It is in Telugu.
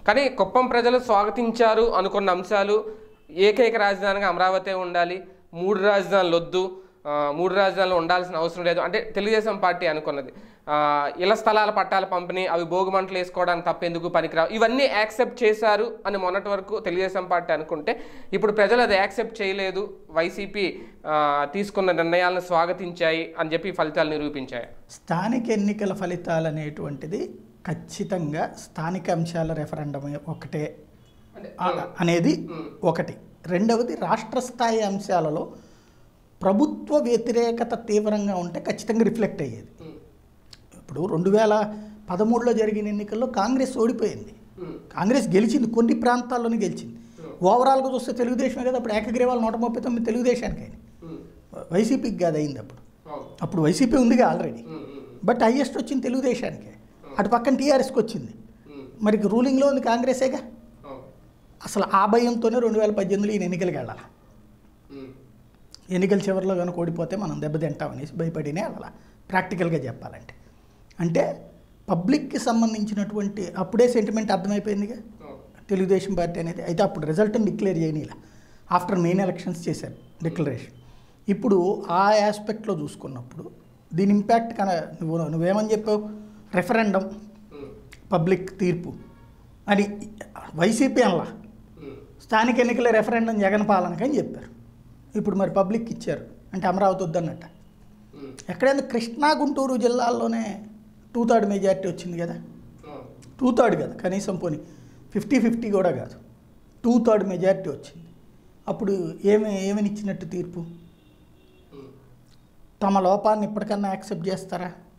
కానీ కుప్పం ప్రజలు స్వాగతించారు అనుకున్న అంశాలు ఏకైక రాజధానిగా అమరావతి ఉండాలి మూడు రాజధానులు వద్దు ఆ, మూడు రాజధానులు ఉండాల్సిన అవసరం లేదు అంటే తెలుగుదేశం పార్టీ అనుకున్నది ఆ, ఇళ్ల స్థలాల పట్టాల పంపిణీ అవి భోగి మంటలు వేసుకోవడానికి తప్పెందుకు పనికిరావు ఇవన్నీ యాక్సెప్ట్ చేశారు అని మొన్నటి వరకు తెలుగుదేశం పార్టీ అనుకుంటే ఇప్పుడు ప్రజలు అది యాక్సెప్ట్ చేయలేదు వైసీపీ ఆ, తీసుకున్న నిర్ణయాలను స్వాగతించాయి అని చెప్పి ఫలితాలు నిరూపించాయి స్థానిక ఎన్నికల ఫలితాలు అనేటువంటిది ఖచ్చితంగా స్థానిక అంశాల రెఫరెండం ఒకటే ఆ- అనేది ఒకటి రెండవది రాష్ట్ర స్థాయి అంశాలలో ప్రభుత్వ వ్యతిరేకత తీవ్రంగా ఉంటే ఖచ్చితంగా రిఫ్లెక్ట్ అయ్యేది ఇప్పుడు రెండు వేల పదమూడులో జరిగిన ఎన్నికల్లో కాంగ్రెస్ ఓడిపోయింది కాంగ్రెస్ గెలిచింది కొన్ని ప్రాంతాల్లోనే గెలిచింది ఓవరాల్గా చూస్తే తెలుగుదేశమే కదా అప్పుడు ఏకగ్రీవాలు నూట ముప్పై తొమ్మిది తెలుగుదేశానికి అయింది వైసీపీకి కాదు అయింది అప్పుడు అప్పుడు వైసీపీ ఉందిగా ఆల్రెడీ బట్ హైయెస్ట్ వచ్చింది తెలుగుదేశానికే అటు పక్కన టీఆర్ఎస్కి వచ్చింది మరి రూలింగ్లో ఉంది కాంగ్రెసేగా అసలు ఆ భయంతోనే రెండు వేల పద్దెనిమిదిలో ఈయన ఎన్నికలకు వెళ్ళాలి ఎన్నికల చివరిలో కనుక ఓడిపోతే మనం దెబ్బతింటామనేసి భయపడినే వెళ్ళాలి ప్రాక్టికల్గా చెప్పాలంటే అంటే పబ్లిక్కి సంబంధించినటువంటి అప్పుడే సెంటిమెంట్ అర్థమైపోయిందిగా తెలుగుదేశం పార్టీ అనేది అయితే అప్పుడు రిజల్ట్ని డిక్లేర్ చేయనీలా ఆఫ్టర్ మెయిన్ ఎలక్షన్స్ చేశారు డిక్లరేషన్ ఇప్పుడు ఆ ఆస్పెక్ట్లో చూసుకున్నప్పుడు దీని ఇంపాక్ట్ కన నువ్వు నువ్వేమని చెప్పావు రెఫరెండం పబ్లిక్ తీర్పు అని వైసీపీ అనలా స్థానిక ఎన్నికల రెఫరెండం జగన్ పాలనకని చెప్పారు ఇప్పుడు మరి పబ్లిక్ ఇచ్చారు అంటే అమరావతి వద్దన్నట్ట ఎక్కడైనా కృష్ణా గుంటూరు జిల్లాల్లోనే టూ థర్డ్ మెజారిటీ వచ్చింది కదా టూ థర్డ్ కదా కనీసం పోనీ ఫిఫ్టీ ఫిఫ్టీ కూడా కాదు టూ థర్డ్ మెజారిటీ వచ్చింది అప్పుడు ఏమి ఏమని ఇచ్చినట్టు తీర్పు తమ లోపాన్ని ఇప్పటికన్నా యాక్సెప్ట్ చేస్తారా